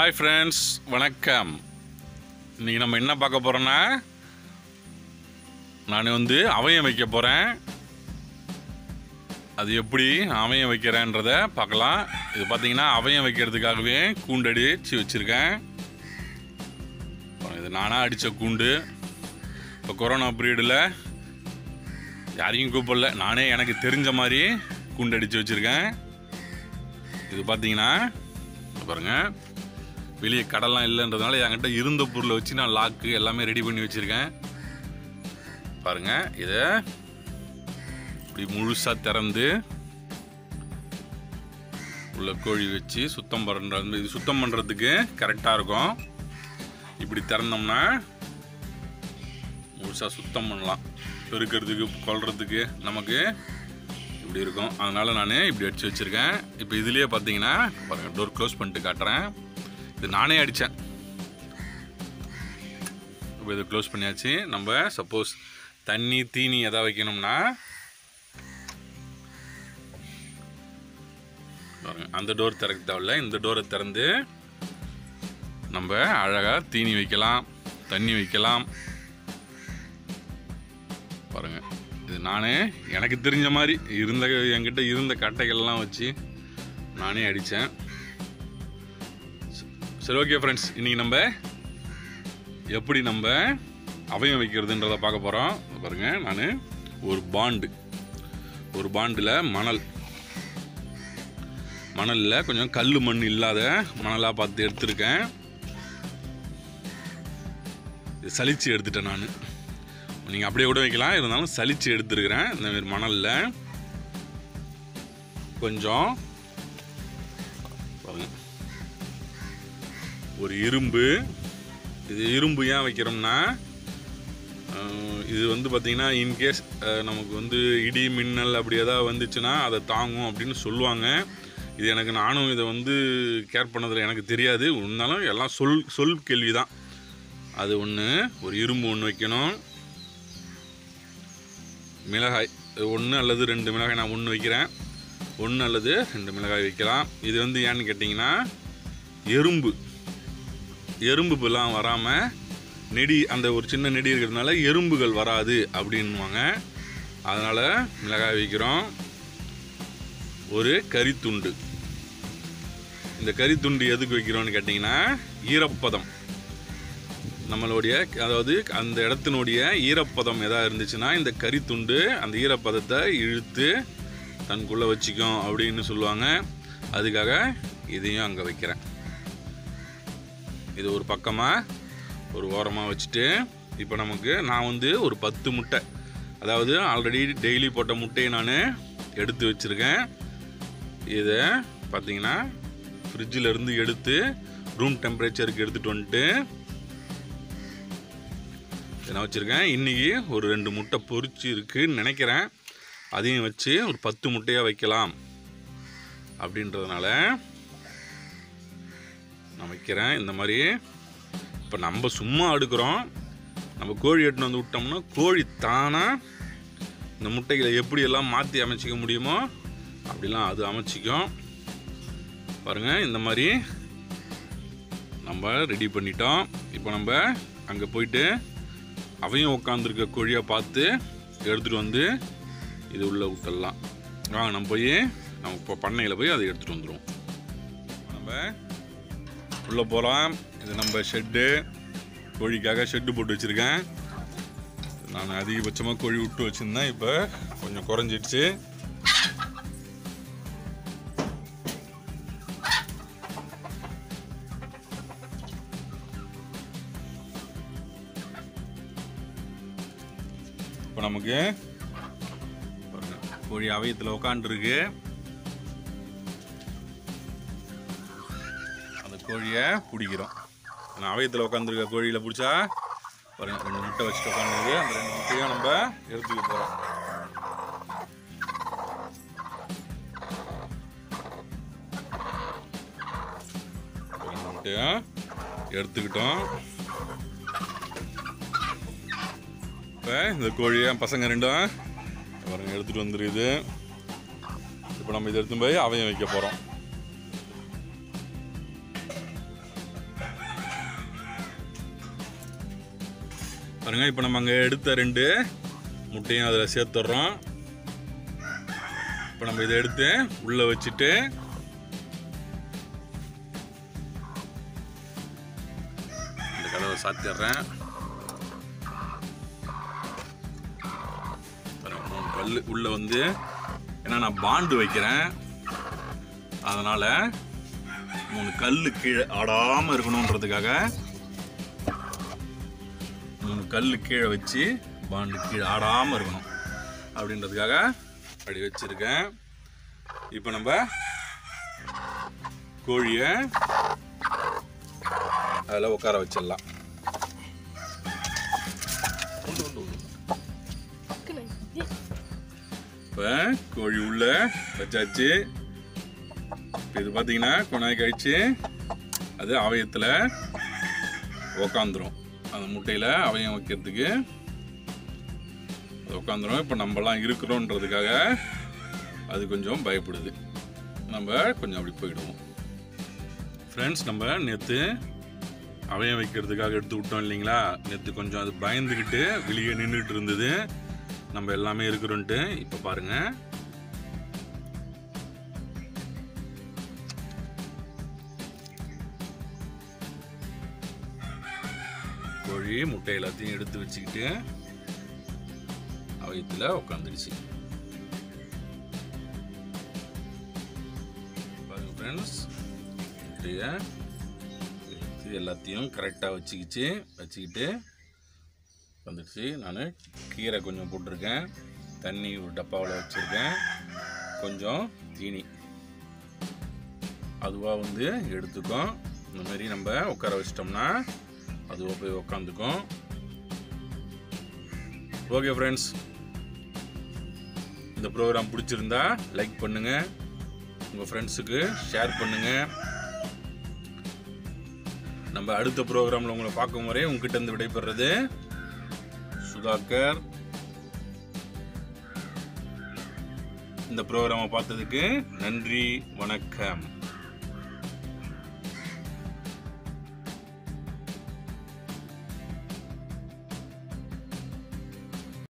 hi friends வணக்கம் இன்றைக்கி நம்ம என்ன பார்க்க போகிறோன்னா நான் வந்து அவயம் வைக்க போகிறேன் அது எப்படி அவயம் வைக்கிறேன்றத பார்க்கலாம் இது பார்த்தீங்கன்னா அவயம் வைக்கிறதுக்காகவே கூண்டு அடிச்சு வச்சுருக்கேன் இது நானாக அடித்த கூண்டு இப்போ கொரோனா பீரியடில் யாரையும் கூப்பிடல நானே எனக்கு தெரிஞ்ச மாதிரி கூண்டு அடித்து வச்சுருக்கேன் இது பார்த்தீங்கன்னா இங்க பாருங்க வெளியே கடல்லாம் இல்லைன்றதுனால என்கிட்ட இருந்த பொருளை வச்சு நான் லாக்கு எல்லாமே ரெடி பண்ணி வச்சுருக்கேன் பாருங்க இதை இப்படி முழுசாக திறந்து உள்ள கோழி வச்சு சுத்தம் பண்ணுறது இது சுத்தம் பண்ணுறதுக்கு கரெக்டாக இருக்கும் இப்படி திறந்தோம்னா முழுசாக சுத்தம் பண்ணலாம் பெருக்கிறதுக்கு கொல்றதுக்கு நமக்கு இப்படி இருக்கும் அதனால் நான் இப்படி அடித்து வச்சுருக்கேன் இப்போ இதுலேயே பார்த்தீங்கன்னா பாருங்கள் டோர் க்ளோஸ் பண்ணிட்டு காட்டுறேன் இது நானே அடித்தேன் இப்போ இதை க்ளோஸ் பண்ணியாச்சு நம்ம சப்போஸ் தண்ணி தீனி எதாவது வைக்கணும்னா பாருங்க அந்த டோர் திறக்க தேவையில்ல இந்த டோரை திறந்து நம்ம அழகாக தீனி வைக்கலாம் தண்ணி வைக்கலாம் பாருங்க இது நானே எனக்கு தெரிஞ்ச மாதிரி இருந்த என்கிட்ட இருந்த கட்டைகள்லாம் வச்சு நானே அடித்தேன் சரி ஓகே ஃப்ரெண்ட்ஸ் இன்றைக்கி நம்ம எப்படி நம்ம அவயம் வைக்கிறதுன்றதை பார்க்க போகிறோம் பாருங்க நான் ஒரு பாண்டு ஒரு பாண்டில் மணல் மணலில் கொஞ்சம் கல் மண் இல்லாத மணலாக பார்த்து எடுத்திருக்கேன் இது சலிச்சு எடுத்துட்டேன் நான் நீங்கள் அப்படியே கூட வைக்கலாம் இருந்தாலும் சலிச்சு எடுத்துருக்கிறேன் இந்த மாதிரி மணலில் கொஞ்சம் பாருங்க ஒரு இரும்பு இது இரும்பு ஏன் வைக்கிறோம்னா அஹ், இது வந்து பார்த்திங்கன்னா இன்கேஸ் நமக்கு வந்து இடி மின்னல் அப்படி ஏதாவது வந்துச்சுன்னா அதை தாங்கும் அப்படின்னு சொல்லுவாங்க இது எனக்கு நானும் இதை வந்து கேர் பண்ணதில் எனக்கு தெரியாது இருந்தாலும் எல்லாம் சொல் சொல் கேள்வி தான் அது ஒன்று ஒரு இரும்பு ஒன்று வைக்கணும் மிளகாய் ஒன்று அல்லது ரெண்டு மிளகாய் நான் ஒன்று வைக்கிறேன் ஒன்று அல்லது ரெண்டு மிளகாய் வைக்கலாம் இது வந்து ஏன்னு கேட்டிங்கன்னா எறும்பு எறும்பு இப்பெல்லாம் வராமல் நெடி அந்த ஒரு சின்ன நெடி இருக்கிறதுனால எறும்புகள் வராது அப்படின்வாங்க அதனால் மிளகாய் வைக்கிறோம் ஒரு கறித்துண்டு இந்த கறித்துண்டு எதுக்கு வைக்கிறோம்னு கேட்டிங்கன்னா ஈரப்பதம் நம்மளுடைய அதாவது அந்த இடத்தினுடைய ஈரப்பதம் எதாக இருந்துச்சுன்னா இந்த கறித்துண்டு அந்த ஈரப்பதத்தை இழுத்து தனக்குள்ளே வச்சுக்கும் அப்படின்னு சொல்லுவாங்க அதுக்காக இதையும் அங்கே வைக்கிறேன் இது ஒரு பக்கமாக ஒரு ஓரமாக வச்சுட்டு இப்போ நமக்கு நான் வந்து ஒரு பத்து முட்டை அதாவது ஆல்ரெடி டெய்லி போட்ட முட்டையை நான் எடுத்து வச்சுருக்கேன் இதை பார்த்தீங்கன்னா ஃப்ரிட்ஜில் இருந்து எடுத்து ரூம் டெம்பரேச்சருக்கு எடுத்துகிட்டு வந்துட்டு நான் வச்சுருக்கேன் இன்றைக்கி ஒரு ரெண்டு முட்டை பொரிச்சு இருக்குன்னு நினைக்கிறேன் அதையும் வச்சு ஒரு பத்து முட்டையாக வைக்கலாம் அப்படின்றதுனால நான் வைக்கிறேன் இந்த மாதிரி இப்போ நம்ம சும்மா அடுக்கிறோம் நம்ம கோழி எட்டுன்னு வந்து விட்டோம்னா கோழி தானாக இந்த முட்டைகளை எப்படியெல்லாம் மாற்றி அமைச்சிக்க முடியுமோ அப்படிலாம் அது அமைச்சிக்கும் பாருங்கள் இந்த மாதிரி நம்ம ரெடி பண்ணிட்டோம் இப்போ நம்ம அங்கே போயிட்டு அவையும் உட்காந்துருக்க கோழியை பார்த்து எடுத்துகிட்டு வந்து இது உள்ளே விட்டுடலாம் வாங்க நம்ம போய் நம்ம இப்போ பண்ணையில் போய் அதை எடுத்துகிட்டு வந்துடுவோம் நம்ம உள்ளே போகலாம் இது நம்ம ஷெட்டு கோழிக்காக ஷெட்டு போட்டு வச்சுருக்கேன் நான் அதிகபட்சமாக கோழி விட்டு வச்சுருந்தேன் இப்போ கொஞ்சம் குறைஞ்சிடுச்சு இப்போ நமக்கு பாருங்க, கோழி அவயத்தில் உட்காந்துருக்கு அந்த கோழியை பிடிக்கிறோம் அந்த அவயத்தில் உட்காந்துருக்க கோழியில் பிடிச்சா பாருங்க ரெண்டு முட்டை வச்சுட்டு உட்காந்துருக்கு அந்த ரெண்டு முட்டையும் நம்ம எடுத்துக்க போகிறோம் ரெண்டு முட்டையும் எடுத்துக்கிட்டோம் இப்போ இந்த கோழியை பசங்க ரெண்டும் பாருங்க எடுத்துகிட்டு வந்துருக்குது இப்போ நம்ம இதை எடுத்துன்னு போய் அவையம் வைக்க போகிறோம் பாருங்க இப்போ நம்ம அங்கே எடுத்த ரெண்டு முட்டையும் அதில் சேர்த்துட்றோம் இப்போ நம்ம இதை எடுத்து உள்ளே வச்சுட்டு இந்த கதவை சாத்திடுறேன் பாருங்க, மூணு கல் உள்ளே வந்து ஏன்னா நான் பாண்டு வைக்கிறேன் அதனால் மூணு கல் கீழே ஆடாமல் இருக்கணுன்றதுக்காக மூணு கல் கீழே வச்சு பாண்டு கீழே ஆடாமல் இருக்கணும் அப்படின்றதுக்காக அப்படி வச்சுருக்கேன் இப்போ நம்ம கோழியை அதில் உட்கார வச்சிடலாம் இப்போ கோழி உள்ள வச்சாச்சு இப்ப இது பார்த்தீங்கன்னா கொஞ்ச நாள் கழிச்சு அது அவயத்தில் உக்காந்துரும் அந்த முட்டையில் அவயம் வைக்கிறதுக்கு அது உட்காந்துரும் இப்போ நம்மலாம் இருக்கிறோன்றதுக்காக அது கொஞ்சம் பயப்படுது நம்ம கொஞ்சம் அப்படி போயிடுவோம் ஃப்ரெண்ட்ஸ் நம்ம நேற்று அவயம் வைக்கிறதுக்காக எடுத்து விட்டோம் இல்லைங்களா நேற்று கொஞ்சம் அது பயந்துக்கிட்டு வெளியே நின்றுட்டு இருந்தது நம்ம எல்லாமே இருக்கிறோன்ட்டு இப்போ பாருங்க கோழி முட்டை எல்லாத்தையும் எடுத்து வச்சுக்கிட்டு அவயத்தில் உட்காந்துடுச்சு பாருங்க ஃப்ரெண்ட்ஸ் முட்டையை எடுத்து எல்லாத்தையும் கரெக்டாக வச்சுக்கிச்சு வச்சுக்கிட்டு வந்துடுச்சு நான் கீரை கொஞ்சம் போட்டிருக்கேன் தண்ணி ஒரு டப்பாவில் வச்சுருக்கேன் கொஞ்சம் தீனி அதுவாக வந்து எடுத்துக்கும் இந்த மாதிரி நம்ம உட்கார வச்சிட்டோம்னா அதுவாக போய் உக்காந்துக்கும் ஓகே ஃப்ரெண்ட்ஸ் இந்த ப்ரோக்ராம் பிடிச்சிருந்தா லைக் பண்ணுங்கள் உங்கள் ஃப்ரெண்ட்ஸுக்கு ஷேர் பண்ணுங்கள் நம்ம அடுத்த ப்ரோக்ராமில் உங்களை பார்க்கும் வரை உங்ககிட்ட இருந்து விடைபெறுறது சுதாகர் இந்த ப்ரோக்ராமை பார்த்ததுக்கு நன்றி வணக்கம்